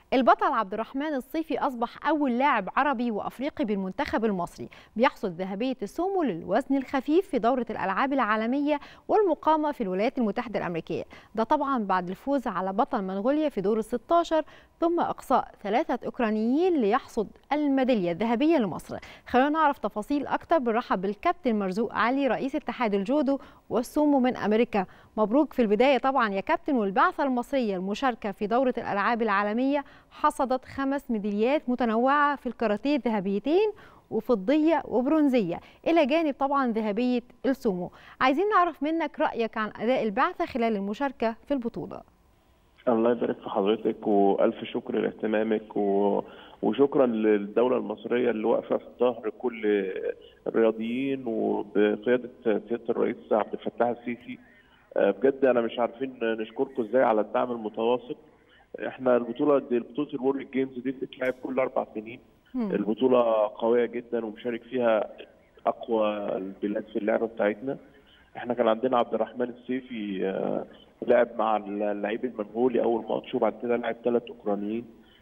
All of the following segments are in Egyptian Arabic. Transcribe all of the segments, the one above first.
البطل عبد الرحمن الصيفي أصبح أول لاعب عربي وأفريقي بالمنتخب المصري بيحصد ذهبية السومو للوزن الخفيف في دورة الألعاب العالمية والمقامة في الولايات المتحدة الأمريكية ده طبعا بعد الفوز على بطل منغوليا في دور ال 16 ثم إقصاء ثلاثة أوكرانيين ليحصد الميدالية الذهبية لمصر خلونا نعرف تفاصيل أكتر بنرحب بالكابتن مرزوق علي رئيس اتحاد الجودو والسومو من أمريكا مبروك في البداية طبعا يا كابتن والبعثة المصرية المشاركة في دورة الألعاب العالمية حصدت خمس ميداليات متنوعة في الكاراتيه ذهبيتين وفضية وبرونزية إلى جانب طبعا ذهبية السومو عايزين نعرف منك رأيك عن أداء البعثة خلال المشاركة في البطولة الله يبارك في حضرتك والف شكر لاهتمامك و... وشكرا للدوله المصريه اللي واقفه في ظهر كل الرياضيين وبقياده سياده الرئيس عبد الفتاح السيسي بجد انا مش عارفين نشكركم ازاي على الدعم المتواصل احنا البطوله دي بطوله الورلد جيمز دي بتتلعب كل اربع سنين مم. البطوله قويه جدا ومشارك فيها اقوى البلاد في اللعبه بتاعتنا احنا كان عندنا عبد الرحمن السيفي لعب مع اللعيب المنغولي اول ماتش وبعد كده لعب ثلاث اوكرانيين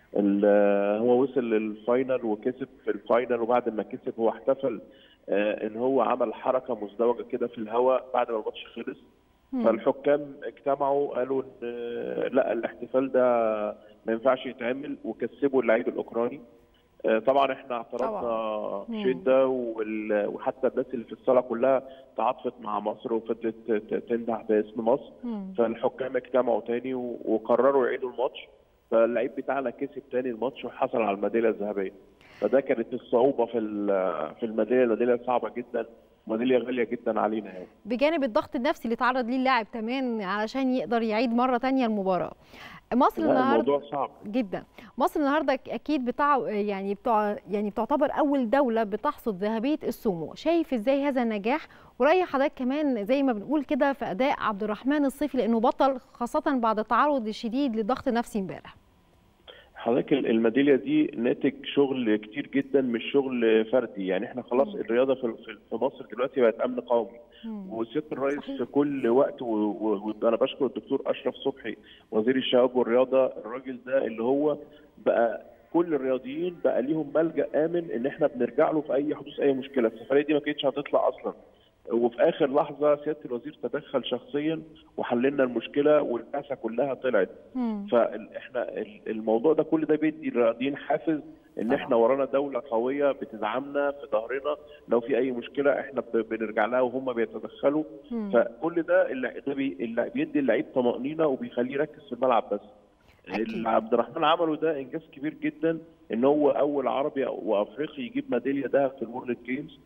هو وصل للفاينل وكسب في الفاينل وبعد ما كسب هو احتفل ان هو عمل حركه مزدوجه كده في الهواء بعد ما الماتش خلص فالحكام اجتمعوا قالوا ان لا الاحتفال ده ما ينفعش يتعمل وكسبوا اللعيب الاوكراني طبعا احنا اعترضنا شده وحتى الناس اللي في الصاله كلها تعاطفت مع مصر وفضلت تنده باسم مصر مم. فالحكام اجتمعوا تاني وقرروا يعيدوا الماتش فاللعيب بتاعنا كسب تاني الماتش وحصل على الميداليه الذهبيه فده كانت الصعوبه في في الميداليه الميداليه صعبه جدا ميداليه غاليه جدا علينا يعني. بجانب الضغط النفسي اللي تعرض ليه اللاعب كمان علشان يقدر يعيد مره تانية المباراه مصر النهارده الموضوع صعب جدا مصر النهارده اكيد بتاع يعني بتاع يعني بتعتبر اول دوله بتحصد ذهبيه السومو شايف ازاي هذا النجاح وراي حضرتك كمان زي ما بنقول كده في اداء عبد الرحمن الصيفي لانه بطل خاصه بعد التعرض الشديد لضغط نفسي امبارح حضرتك الميداليه دي ناتج شغل كتير جدا مش شغل فردي يعني احنا خلاص مم. الرياضه في مصر دلوقتي بقت امن قومي وسياده الرئيس في كل وقت وانا بشكر الدكتور اشرف صبحي وزير الشباب والرياضه الراجل ده اللي هو بقى كل الرياضيين بقى ليهم ملجا امن ان احنا بنرجع له في اي حدوث اي مشكله السفريه دي ما كانتش هتطلع اصلا وفي اخر لحظه سياده الوزير تدخل شخصيا وحللنا المشكله والبعثه كلها طلعت فاحنا الموضوع ده كل ده بيدي الرياضيين حافز ان طبعا. احنا ورانا دوله قويه بتدعمنا في ظهرنا لو في اي مشكله احنا بنرجع لها وهم بيتدخلوا مم. فكل ده اللي, اللي بيدي اللعيب طمانينه وبيخليه يركز في الملعب بس اللي عبد الرحمن عمله ده انجاز كبير جدا ان هو اول عربي وافريقي يجيب ميداليه ذهب في الورلد جيمز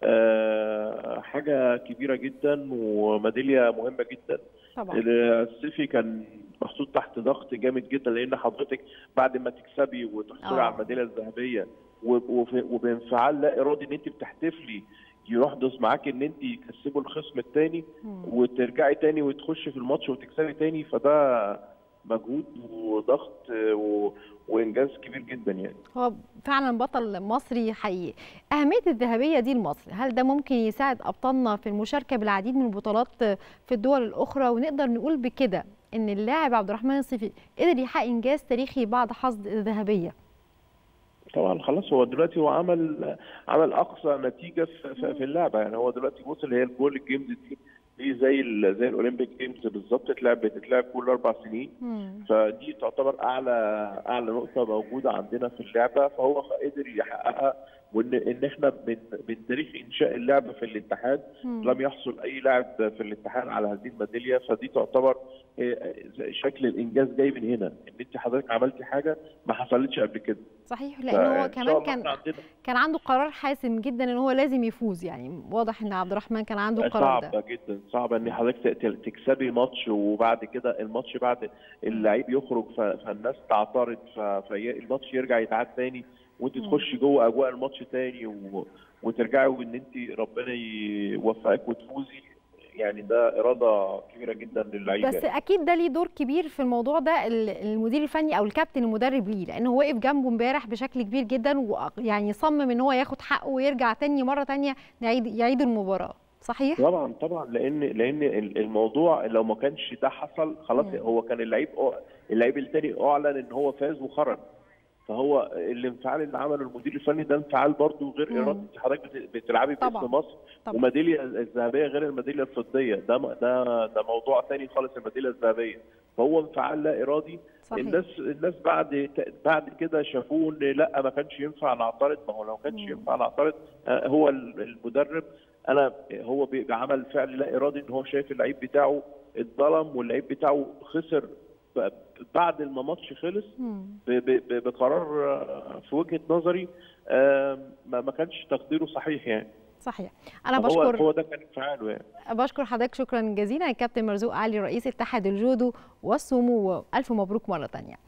أه حاجه كبيره جدا وميداليه مهمه جدا طبعا السيفي كان محطوط تحت ضغط جامد جدا لان حضرتك بعد ما تكسبي وتحصلي على الميداليه الذهبيه وبانفعال لا ارادي ان انت بتحتفلي يحدث معاك ان انت يكسبوا الخصم الثاني وترجعي تاني وتخشي في الماتش وتكسبي تاني فده مجهود وضغط و... وانجاز كبير جدا يعني هو فعلا بطل مصري حقيقي اهميه الذهبيه دي لمصر هل ده ممكن يساعد ابطالنا في المشاركه بالعديد من البطولات في الدول الاخرى ونقدر نقول بكده ان اللاعب عبد الرحمن الصيفي قدر يحقق انجاز تاريخي بعد حصد الذهبيه طبعا خلاص هو دلوقتي هو عمل عمل اقصى نتيجه في, في اللعبه يعني هو دلوقتي وصل هي الجول الجيمز دي دي زي زي الاولمبيك جيمز بالظبط بتتلعب بتتلعب كل اربع سنين مم. فدي تعتبر اعلى اعلى نقطه موجوده عندنا في اللعبه فهو قدر يحققها وان ان احنا من من تاريخ انشاء اللعبه في الاتحاد مم. لم يحصل اي لاعب في الاتحاد على هذه الميداليه فدي تعتبر شكل الانجاز جاي من هنا ان انت حضرتك عملتي حاجه ما حصلتش قبل كده صحيح لان هو كمان كان كان عنده قرار حاسم جدا ان هو لازم يفوز يعني واضح ان عبد الرحمن كان عنده القرار ده صعبه جدا صعبه ان حضرتك تكسبي ماتش وبعد كده الماتش بعد اللعيب يخرج فالناس تعترض فالماتش يرجع يتعاد تاني وانت تخشي جوه اجواء الماتش تاني و... وترجعي وان انت ربنا يوفقك وتفوزي يعني ده اراده كبيره جدا للعيبه بس اكيد ده ليه دور كبير في الموضوع ده المدير الفني او الكابتن المدرب ليه لانه هو وقف جنبه امبارح بشكل كبير جدا ويعني صمم ان هو ياخد حقه ويرجع تاني مره تانيه يعيد يعيد المباراه صحيح طبعا طبعا لان لان الموضوع لو ما كانش ده حصل خلاص مم. هو كان اللعيب اللعيب الثاني اعلن ان هو فاز وخرج فهو الانفعال اللي عمله المدير الفني ده انفعال برضه غير مم. ارادي انت حضرتك بت- بتلعبي باسم طبعاً. مصر طبعاً. وميداليه الذهبيه غير الميداليه الفضيه ده ده ده موضوع ثاني خالص الميداليه الذهبيه فهو انفعال لا ارادي صحيح. الناس الناس بعد بعد كده شافوه ان لا ما كانش ينفع نعترض ما هو لو كانش مم. ينفع نعترض آه، هو المدرب انا هو بي- بعمل فعل لا ارادي ان هو شايف اللعيب بتاعه اتظلم واللعيب بتاعه خسر ب- بعد ما الماتش خلص مم. ب- ب- ب- بقرار آه، في وجهه نظري آه، ما ما كانش تقديره صحيح يعني صحيح انا هو بشكر هو ده كان انفعاله يعني بشكر حضرتك شكرا جزيلا الكابتن مرزوق علي رئيس اتحاد الجودو والسومو والف مبروك مره ثانيه